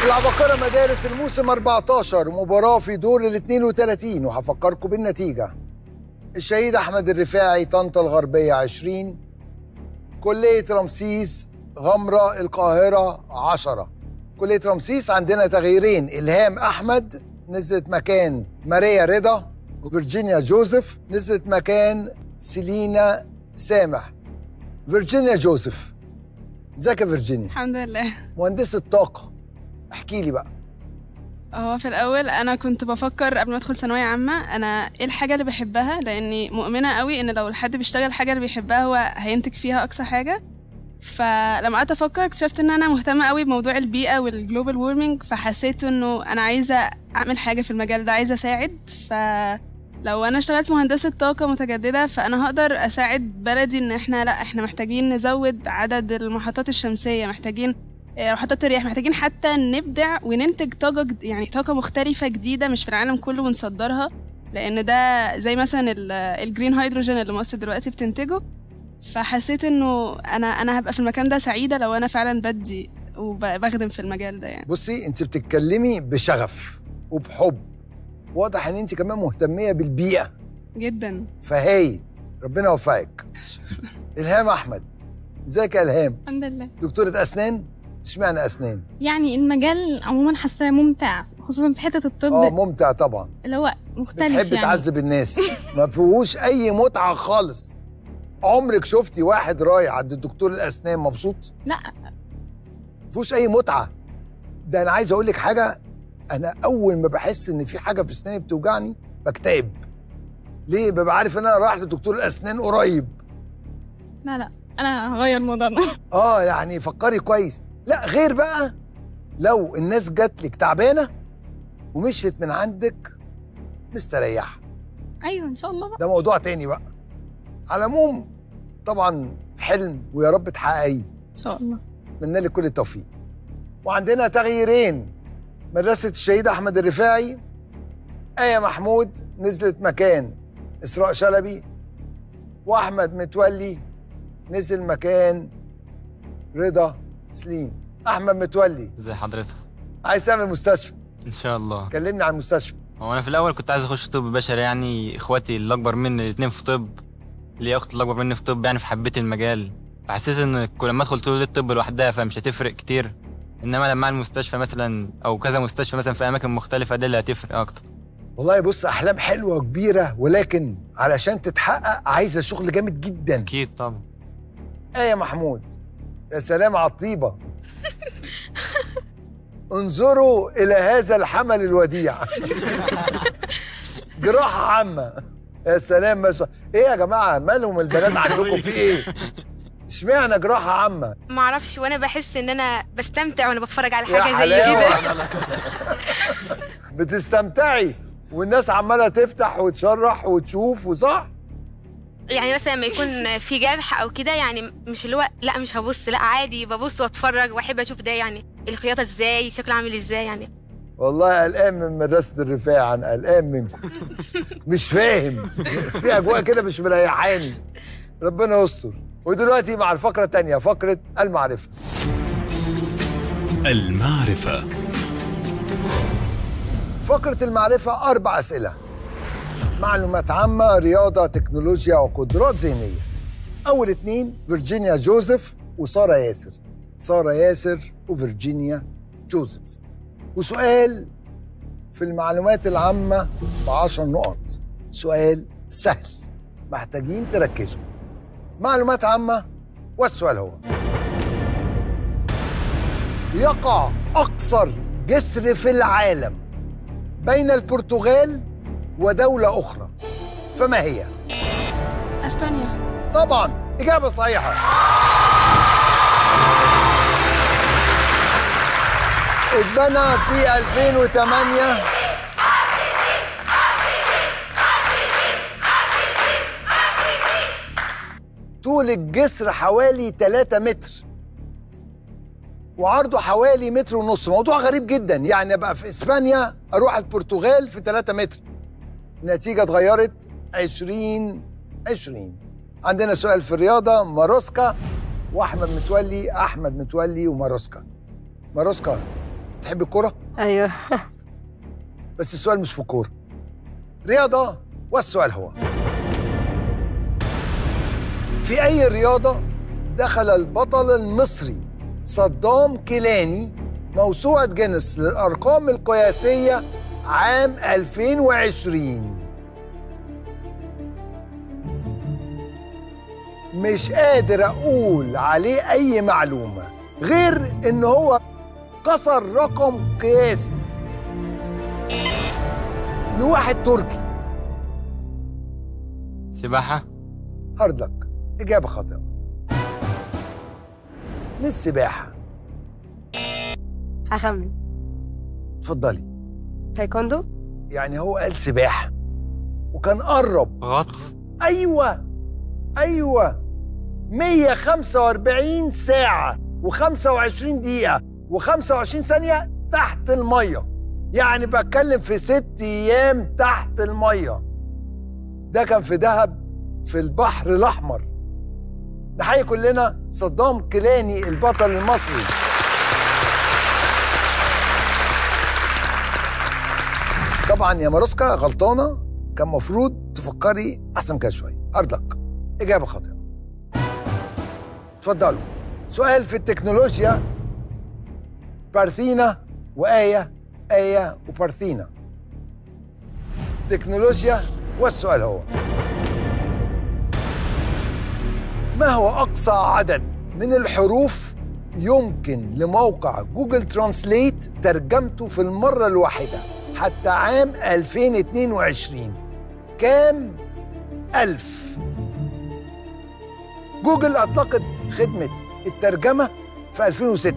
العباقرة مدارس الموسم 14 مباراة في دور ال 32 وهفكركم بالنتيجة الشهيد أحمد الرفاعي طنطا الغربية 20 كلية رمسيس غمرة القاهرة 10 كلية رمسيس عندنا تغييرين إلهام أحمد نزلت مكان ماريا رضا وفيرجينيا جوزيف نزلت مكان سيلينا سامح فيرجينيا جوزيف ازيك يا فيرجينيا الحمد لله مهندسة طاقة احكي لي بقى هو في الأول أنا كنت بفكر قبل ما أدخل ثانوية عامة أنا إيه الحاجة اللي بحبها لأني مؤمنة قوي إن لو الحد بيشتغل الحاجة اللي بيحبها هو هينتج فيها أقصى حاجة فلما قعدت أفكر اكتشفت إن أنا مهتمة قوي بموضوع البيئة والجلوبال وورمنج فحسيت إنه أنا عايزة أعمل حاجة في المجال ده عايزة أساعد فلو أنا اشتغلت مهندسة طاقة متجددة فأنا هقدر أساعد بلدي إن إحنا لأ إحنا محتاجين نزود عدد المحطات الشمسية محتاجين آه، محطات الرياح محتاجين حتى نبدع وننتج طاقة جد- يعني طاقة مختلفة جديدة مش في العالم كله ونصدرها لأن ده زي مثلا ال- الجرين هيدروجين اللي مصر دلوقتي بتنتجه فحسيت إنه أنا أنا هبقى في المكان ده سعيدة لو أنا فعلا بدي وبخدم في المجال ده يعني بصي انت بتتكلمي بشغف وبحب واضح ان انت كمان مهتمية بالبيئة جدا فهايل ربنا يوفقك الهام احمد ازيك يا الهام الحمد لله دكتورة اسنان اشمعنى اسنان يعني المجال عموما حاساه ممتع خصوصا في حته الطب اه ممتع طبعا اللي هو مختلف بتحب يعني تعذب الناس ما فيهوش اي متعة خالص عمرك شفتي واحد رايح عند الدكتور الاسنان مبسوط لا فيهوش اي متعه ده انا عايز اقول لك حاجه انا اول ما بحس ان في حاجه في اسناني بتوجعني بكتئب ليه ببقى عارف ان انا رايح لدكتور الاسنان قريب لا لا انا هغير الموضوع ده اه يعني فكري كويس لا غير بقى لو الناس جات لك تعبانه ومشيت من عندك مستريحه ايوه ان شاء الله بقى ده موضوع تاني بقى على العموم طبعا حلم ويا رب تحققيه ان شاء الله اتمنى لك كل التوفيق وعندنا تغييرين مدرسة الشهيد أحمد الرفاعي آية محمود نزلت مكان إسراء شلبي وأحمد متولي نزل مكان رضا سليم أحمد متولي ازي حضرتك عايز تعمل مستشفى ان شاء الله كلمني عن المستشفى هو انا في الاول كنت عايز اخش طب بشري يعني اخواتي اللي اكبر مني الاتنين في طب ليا اخت اللي اكبر مني في طب يعني فحبيت المجال فحسيت ان كل ما ادخل كليه الطب لوحدها فمش هتفرق كتير انما لما اعمل مستشفى مثلا او كذا مستشفى مثلا في اماكن مختلفه ده اللي هتفرق اكتر والله بص أحلام حلوة وكبيرة ولكن علشان تتحقق عايزة شغل جامد جدا اكيد طبعا آية محمود يا سلام على الطيبة انظروا إلى هذا الحمل الوديع جراحة عامة يا سلام ما شاء ايه يا جماعة مالهم البنات عندكم في ايه اشمعنى جراحة عامة ما اعرفش وانا بحس ان انا بستمتع وانا بتفرج على يا حاجه زي حلاوة. كده بتستمتعي والناس عمالة تفتح وتشرح وتشوف وصح يعني مثلا لما يكون في جرح او كده يعني مش اللي هو لا مش هبص لا عادي ببص واتفرج واحب اشوف ده يعني الخياطه ازاي شكله عامل ازاي يعني والله قلقان من مدرسة الرفاع انا قلقان منكم مش فاهم في اجواء كده مش مريحاني ربنا يستر ودلوقتي مع الفقرة الثانية فقرة المعرفة المعرفة فقرة المعرفة أربع أسئلة معلومات عامة رياضة تكنولوجيا وقدرات ذهنية أول اتنين فيرجينيا جوزيف وسارة ياسر سارة ياسر وفيرجينيا جوزيف وسؤال في المعلومات العامة بعشر نقط سؤال سهل محتاجين تركزوا معلومات عامة والسؤال هو يقع أقصر جسر في العالم بين البرتغال ودولة أخرى فما هي؟ أسبانيا طبعا إجابة صحيحة اتبنى في 2008 طول الجسر حوالي 3 متر وعرضه حوالي متر ونص موضوع غريب جدا يعني ابقى في اسبانيا اروح البرتغال في 3 متر النتيجة اتغيرت 20 20 عندنا سؤال في الرياضة ماروسكا وأحمد متولي أحمد متولي وماروسكا ماروسكا تحب الكرة؟ ايوه بس السؤال مش في الكورة رياضة والسؤال هو في أي رياضة دخل البطل المصري صدام كيلاني موسوعة جينيس للأرقام القياسية عام 2020 مش قادر أقول عليه أي معلومة غير إن هو كسر رقم قياسي لواحد تركي سباحة هارد لك إجابة خاطئة مش سباحة هخمن اتفضلي تايكوندو يعني هو قال سباحة وكان قرب غطس أيوة أيوة 145 ساعة و25 دقيقة و25 ثانية تحت المية يعني بتكلم في ست أيام تحت المية ده كان في دهب في البحر الأحمر نحيي كلنا صدام كيلاني البطل المصري طبعا يا ماروسكا غلطانة كان مفروض تفكري أحسن كده شوية هارد لك إجابة خاطئة اتفضلوا سؤال في التكنولوجيا بارثينا وآية آية وبارثينا تكنولوجيا والسؤال هو ما هو أقصى عدد من الحروف يمكن لموقع جوجل ترانسليت ترجمته في المرة الواحدة حتى عام 2022 كام ألف جوجل أطلقت خدمة الترجمة في 2006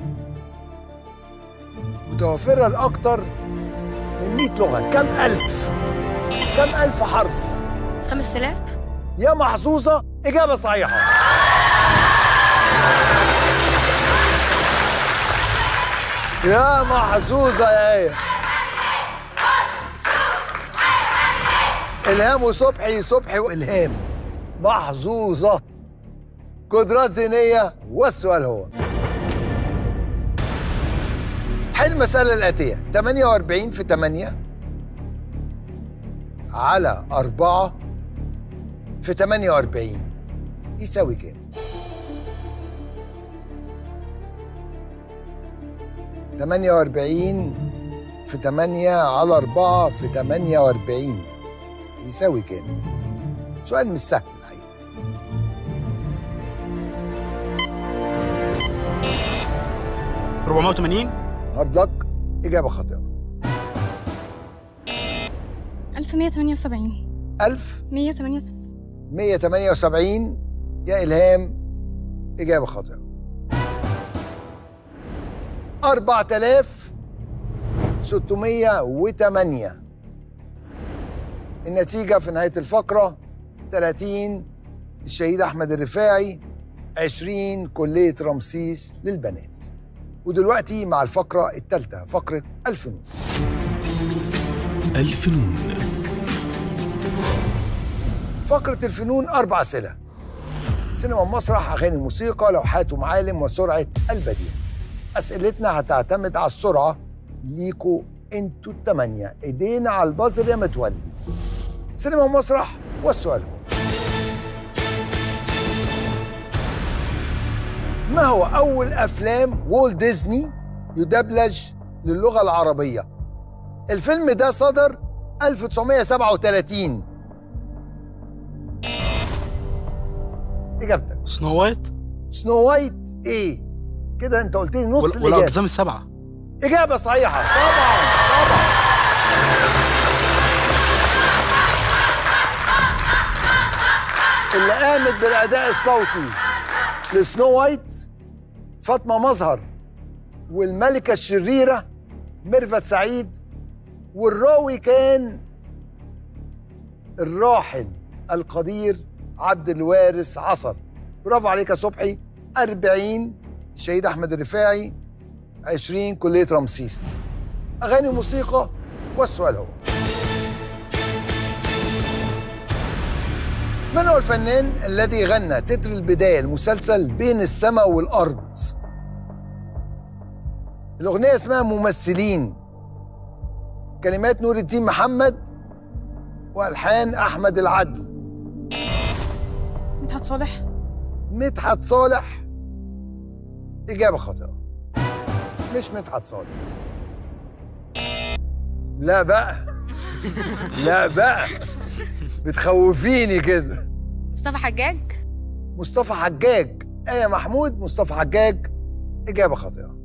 متوفرة لأكثر من 100 لغة كم ألف كم ألف حرف 5000 يا محظوظة إجابة صحيحة يا محظوظة يا ايه إلهام وصبحي صبحي وإلهام محظوظة قدرات ذهنية والسؤال هو حل المسألة الآتية 48 في 8 على 4 في 48 يساوي كام؟ 48 في 8 على 4 في 48 يساوي كام؟ سؤال مش سهل الحقيقة 480 هارد لك إجابة خاطئة 1178 1000 178 178 يا إلهام إجابة خاطئة 4608 النتيجة في نهاية الفقرة 30 الشهيد أحمد الرفاعي 20 كلية رمسيس للبنات ودلوقتي مع الفقرة الثالثة فقرة الفنون الفنون فقرة الفنون أربع أسئلة سينما مسرح أغاني موسيقى لوحات ومعالم وسرعة البديهة أسئلتنا هتعتمد على السرعة ليكوا انتوا التمانية ايدينا على البازر يا متولي سينما مسرح والسؤال هو ما هو أول أفلام وولت ديزني يدبلج للغة العربية الفيلم ده صدر 1937 إجابتك سنو وايت سنو وايت إيه كده أنت قلت لي نص وال- الإجابة والاقزام السبعه إجابة صحيحة طبعا طبعا اللي قامت بالأداء الصوتي لسنو وايت فاطمة مظهر والملكة الشريرة ميرفت سعيد والراوي كان الراحل القدير عبد الوارث عصر برافو عليك يا صبحي 40 الشهيد أحمد الرفاعي 20 كلية رمسيس أغاني موسيقى والسؤال هو من هو الفنان الذي غنى تتر البداية المسلسل بين السماء والأرض الأغنية اسمها ممثلين كلمات نور الدين محمد وألحان أحمد العدل مدحت صالح مدحت صالح إجابة خاطئة مش مدحت صالح لا بقى لا بقى بتخوفيني كده مصطفى حجاج مصطفى حجاج آية محمود مصطفى حجاج إجابة خاطئة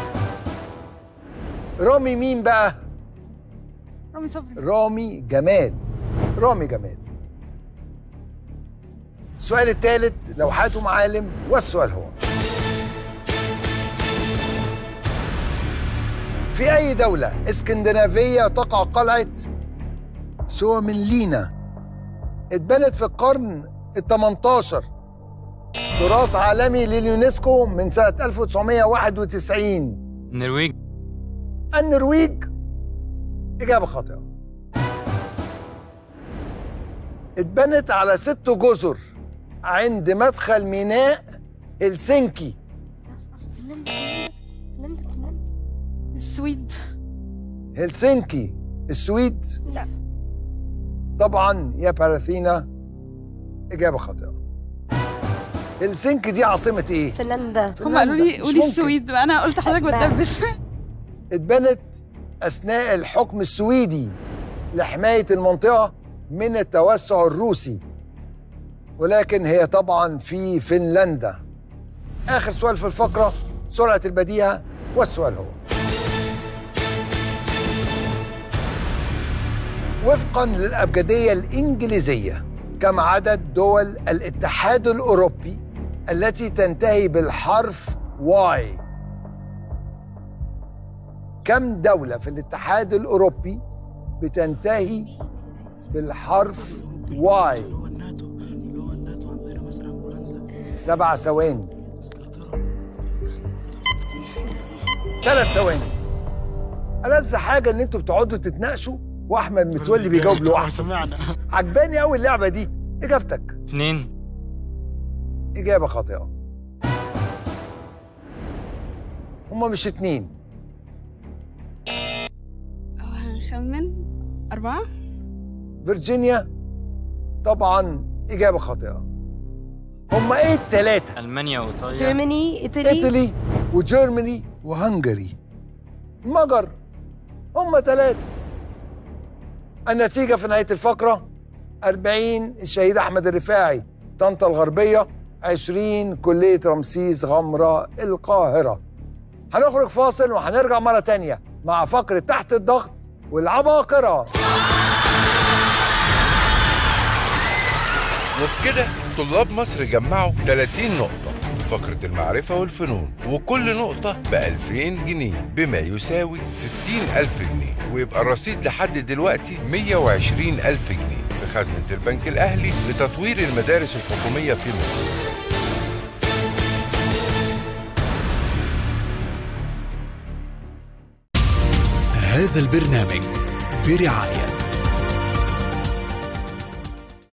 رامي مين بقى؟ رامي صبري رامي جمال رامي جمال السؤال الثالث لوحات معالم والسؤال هو في أي دولة اسكندنافية تقع قلعة سومنلينا اتبنت في القرن ال 18 تراث عالمي لليونسكو من سنة 1991 النرويج النرويج إجابة خاطئة اتبنت على ست جزر عند مدخل ميناء هلسنكي السويد هلسنكي السويد لا. طبعا يا باراثينا إجابة خاطئة هلسنكي دي عاصمة إيه؟ هم فنلندا قالوا فنلندا. لي مش قولي ممكن. السويد انا قلت حضرتك بتدبس اتبنت أثناء الحكم السويدي لحماية المنطقة من التوسع الروسي ولكن هي طبعا في فنلندا آخر سؤال في الفقرة سرعة البديهة والسؤال هو وفقا للأبجدية الإنجليزية كم عدد دول الاتحاد الأوروبي التي تنتهي بالحرف واي كم دولة في الاتحاد الأوروبي بتنتهي بالحرف واي سبع ثواني ثلاث ثواني ألذ حاجة إن أنتوا بتقعدوا تتناقشوا وأحمد متولي بيجاوب لوحده سمعنا عجباني قوي اللعبة دي إجابتك اتنين إجابة خاطئة هما مش اتنين أو هنخمن أربعة فيرجينيا طبعا إجابة خاطئة هما إيه التلاتة؟ المانيا وايطاليا جيرماني ايطالي إيطالي وجيرماني وهنغري مجر هما تلاتة النتيجة في نهاية الفقرة 40 الشهيد أحمد الرفاعي طنطا الغربية 20 كلية رمسيس غمرة القاهرة هنخرج فاصل وهنرجع مرة تانية مع فقرة تحت الضغط والعباقرة وبكده طلاب مصر جمعوا 30 نقطة في فقرة المعرفة والفنون وكل نقطة ب 2000 جنيه بما يساوي 60 ألف جنيه ويبقى الرصيد لحد دلوقتي 120 ألف جنيه في خزنة البنك الأهلي لتطوير المدارس الحكومية في مصر هذا البرنامج برعاية